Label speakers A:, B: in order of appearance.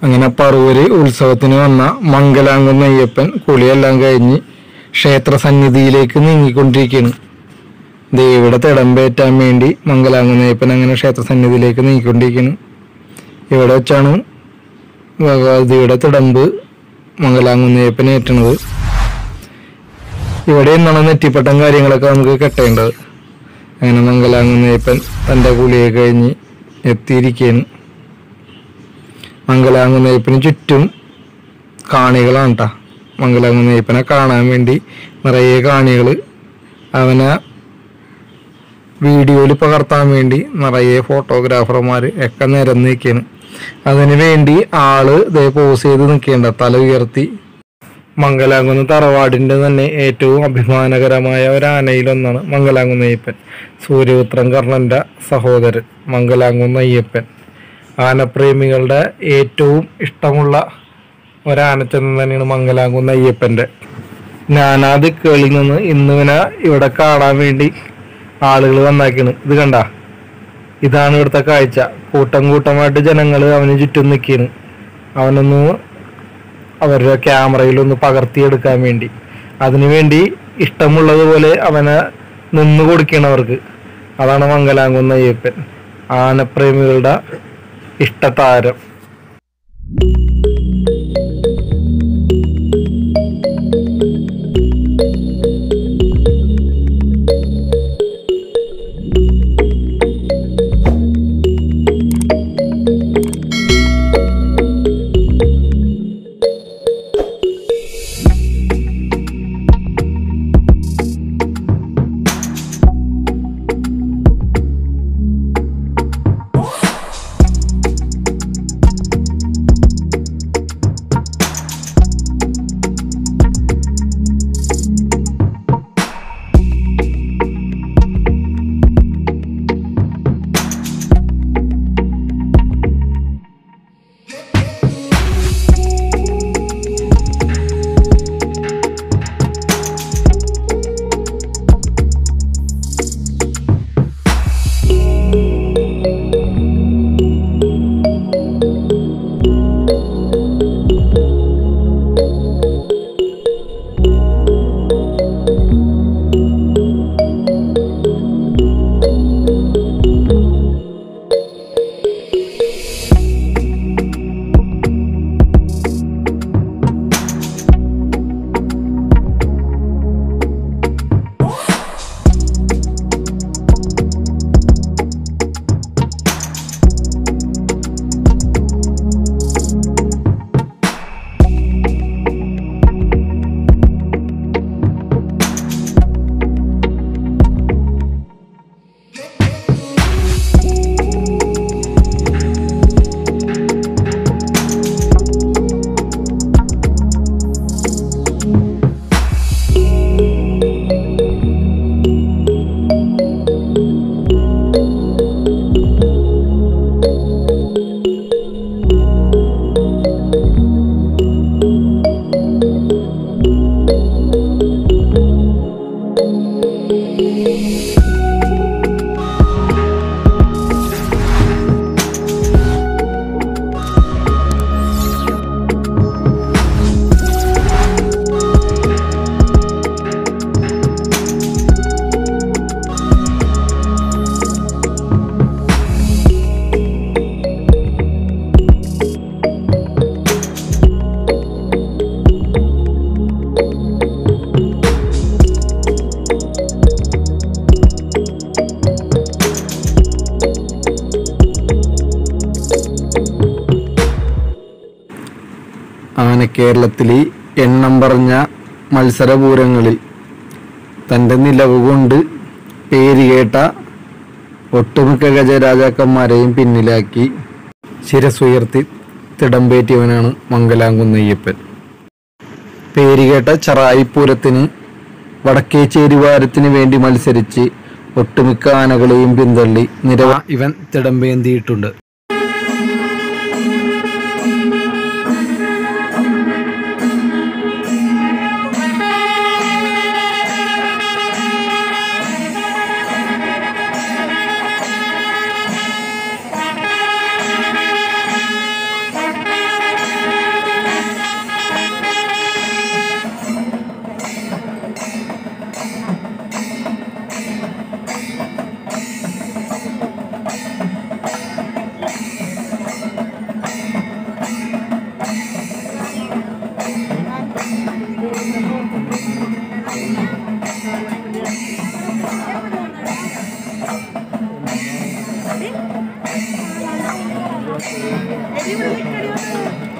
A: അങ്ങനെ പറവൂര് ഉത്സവത്തിന് വന്ന മംഗലാംകുന്ന അയ്യപ്പൻ കുളിയെല്ലാം കഴിഞ്ഞ് ക്ഷേത്ര സന്നിധിയിലേക്ക് നീങ്ങിക്കൊണ്ടിരിക്കുകയാണ് ദേവിയുടെ തിടമ്പേറ്റാൻ വേണ്ടി മംഗലാംകുന്ന അയ്യപ്പൻ അങ്ങനെ ക്ഷേത്ര സന്നിധിയിലേക്ക് നീങ്ങിക്കൊണ്ടിരിക്കുകയാണ് ഇവിടെ വെച്ചാണ് ഭഗവതിയുടെ തിടമ്പ് മംഗലാംകുന്ന അയ്യപ്പൻ ഏറ്റണത് ഇവിടെ നിന്നാണ് നെറ്റിപ്പട്ടം കാര്യങ്ങളൊക്കെ നമുക്ക് കെട്ടേണ്ടത് അങ്ങനെ മംഗലാംകുന്ന അയ്യപ്പൻ തൻ്റെ കുളിയെ കഴിഞ്ഞ് എത്തിയിരിക്കുകയാണ് മംഗലാംകുന്നയ്യപ്പന് ചുറ്റും കാണികളാണ് കേട്ടോ മംഗലാംകുന്നയ്യപ്പനെ കാണാൻ വേണ്ടി നിറയെ കാണികൾ അവനെ വീഡിയോയിൽ പകർത്താൻ വേണ്ടി നിറയെ ഫോട്ടോഗ്രാഫർമാർ ഒക്കെ നിരന്ന് നിൽക്കുകയാണ് അതിന് വേണ്ടി ആള് ഇതേ പോസ് ചെയ്ത് നിൽക്കേണ്ട തല ഉയർത്തി മംഗലാംകുന്ന് തറവാടിൻ്റെ തന്നെ ഏറ്റവും അഭിമാനകരമായ ഒരു ആനയിലൊന്നാണ് മംഗലാംകുന്ന് അയ്യപ്പൻ സൂര്യപുത്രൻ കർണൻ്റെ സഹോദരൻ മംഗലാംകുന്ന് അയ്യപ്പൻ ആനപ്രേമികളുടെ ഏറ്റവും ഇഷ്ടമുള്ള ഒരാനച്ചന്തം തന്നെയാണ് മംഗലാംകുന്ന് അയ്യപ്പൻ്റെ നാനാ ദിക്കുകളിൽ നിന്ന് ഇന്നിവനെ ഇവിടെ കാണാൻ വേണ്ടി ആളുകൾ വന്നാക്കിയാണ് ഇത് കണ്ട ഇതാണ് ഇവിടുത്തെ കാഴ്ച കൂട്ടം കൂട്ടമായിട്ട് ജനങ്ങൾ അവന് ചുറ്റും നിൽക്കുകയാണ് അവനൊന്ന് അവരുടെ ക്യാമറയിലൊന്ന് പകർത്തിയെടുക്കാൻ വേണ്ടി അതിനുവേണ്ടി ഇഷ്ടമുള്ളതുപോലെ അവനെ നിന്ന് കൊടുക്കണം അവർക്ക് അതാണ് മംഗലാംകുന്ന അയ്യപ്പൻ ആനപ്രേമികളുടെ ഇഷ്ടതാരം ആനക്കേരളത്തിലെ എണ്ണം പറഞ്ഞ മത്സരപൂരങ്ങളിൽ തൻ്റെ നിലവ് കൊണ്ട് പേരുകേട്ട ഒട്ടുമിക്ക ഗജരാജാക്കന്മാരെയും പിന്നിലാക്കി ശിരസുയർത്തി തിടമ്പേറ്റിയവനാണ് മംഗലാംകുന്നയ്യപ്പൻ പേരുകേട്ട ചറായിപ്പൂരത്തിന് വടക്കേച്ചേരി വാരത്തിന് വേണ്ടി മത്സരിച്ച് ഒട്ടുമിക്ക ആനകളെയും പിന്തള്ളി നിരവ ഇവൻ തിടമ്പേന്തിയിട്ടുണ്ട്
B: Thank you. അടിപൊളി കളിയാണ്